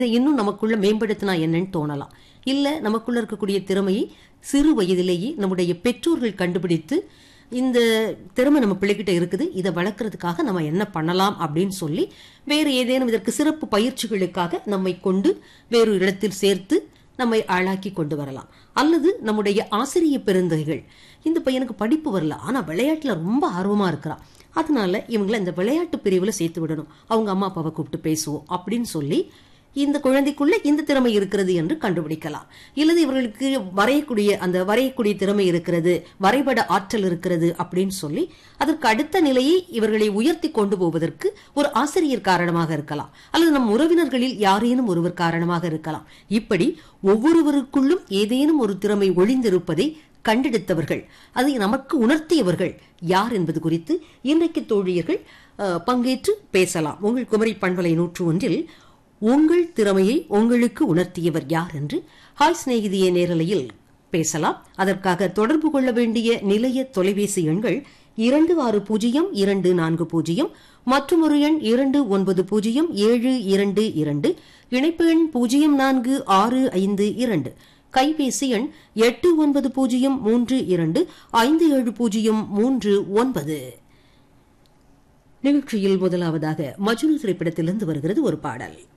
இதை இன்னும் நமக்குள்ள மேம்படுத்தினா என்னன்னு தோணலாம் இல்ல நமக்குள்ள இருக்கக்கூடிய திறமையை சிறு வயதிலேயே நம்முடைய பெற்றோர்கள் கண்டுபிடித்து இந்த திறமை நம்ம பிள்ளைகிட்ட இருக்குது இதை வளர்க்கறதுக்காக நம்ம என்ன பண்ணலாம் அப்படின்னு சொல்லி வேறு ஏதேனும் இதற்கு சிறப்பு பயிற்சிகளுக்காக நம்மை கொண்டு வேறு இடத்தில் சேர்த்து நம்மை ஆளாக்கி கொண்டு வரலாம் அல்லது நம்முடைய ஆசிரிய பெருந்தகைகள் இந்த பையனுக்கு படிப்பு வரல ஆனா விளையாட்டுல ரொம்ப ஆர்வமா இருக்கிறான் அதனால இவங்களை இந்த விளையாட்டு பிரிவுல சேர்த்து விடணும் அவங்க அம்மா அப்பாவை கூப்பிட்டு பேசுவோம் அப்படின்னு சொல்லி இந்த குழந்தைக்குள்ள இந்த திறமை இருக்கிறது என்று கண்டுபிடிக்கலாம் இல்லது இவர்களுக்கு வரையக்கூடிய அந்த வரையக்கூடிய திறமை இருக்கிறது வரைபட ஆற்றல் இருக்கிறது அப்படின்னு சொல்லி அதற்கு அடுத்த நிலையை இவர்களை உயர்த்தி கொண்டு போவதற்கு ஒரு ஆசிரியர் காரணமாக இருக்கலாம் அல்லது நம் உறவினர்களில் யாரேனும் ஒருவர் காரணமாக இருக்கலாம் இப்படி ஒவ்வொருவருக்குள்ளும் ஏதேனும் ஒரு திறமை ஒளிந்திருப்பதை கண்டெடுத்தவர்கள் அதை நமக்கு உணர்த்தியவர்கள் யார் என்பது குறித்து இன்றைக்கு தோழியர்கள் அஹ், பங்கேற்று பேசலாம் உங்கள் குமரி பண்பலை நூற்று ஒன்றில் உங்கள் திறமையை உங்களுக்கு உணர்த்தியவர் யார் என்று ஹாய் சிநேகிதிய நேரலையில் பேசலாம் அதற்காக தொடர்பு கொள்ள வேண்டிய நிலைய தொலைபேசி எண்கள் இரண்டு ஆறு பூஜ்ஜியம் இரண்டு நான்கு பூஜ்ஜியம் மற்றும் ஒரு எண் இரண்டு ஒன்பது பூஜ்ஜியம் ஏழு இரண்டு இரண்டு இணைப்பு எண் பூஜ்ஜியம் நான்கு ஆறு ஐந்து இரண்டு கைபேசி எண் எட்டு ஒன்பது பூஜ்ஜியம் மூன்று இரண்டு ஐந்து ஏழு பூஜ்ஜியம் மூன்று ஒன்பது நிகழ்ச்சியில் முதலாவதாக மஜ்னு திரைப்படத்திலிருந்து வருகிறது ஒரு பாடல்